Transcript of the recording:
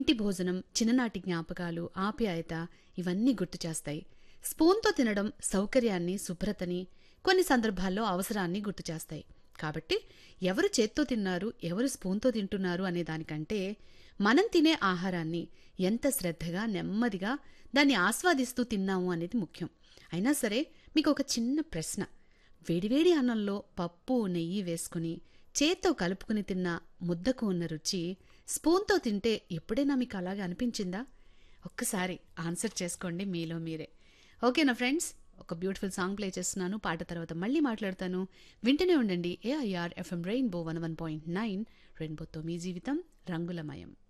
ఇంటి భోజనం చిన్ననాటి జ్ఞాపకాలు ఆప్యాయత ఇవన్నీ గుర్తు చేస్తాయి స్పూన్తో తినడం సౌకర్యాన్ని శుభ్రతని కొన్ని సందర్భాల్లో అవసరాన్ని గుర్తు చేస్తాయి కాబట్టి ఎవరు చేత్తో తిన్నారు ఎవరు స్పూన్తో తింటున్నారు అనే దానికంటే మనం తినే ఆహారాన్ని ఎంత శ్రద్ధగా నెమ్మదిగా దాన్ని ఆస్వాదిస్తూ తిన్నాము అనేది ముఖ్యం అయినా సరే మీకు ఒక చిన్న ప్రశ్న వేడివేడి అన్నంలో పప్పు నెయ్యి వేసుకుని చేత్తో కలుపుకుని తిన్న ముద్దకు ఉన్న రుచి స్పూన్తో తింటే ఎప్పుడైనా మీకు అలాగే అనిపించిందా ఒక్కసారి ఆన్సర్ చేసుకోండి మీలో మీరే ఓకేనా ఫ్రెండ్స్ ఒక బ్యూటిఫుల్ సాంగ్ ప్లే చేస్తున్నాను పాట తర్వాత మళ్ళీ మాట్లాడతాను వింటూనే ఉండండి AIR FM rainbow one one point nine రెయిన్బోతో మీ జీవితం రంగులమయం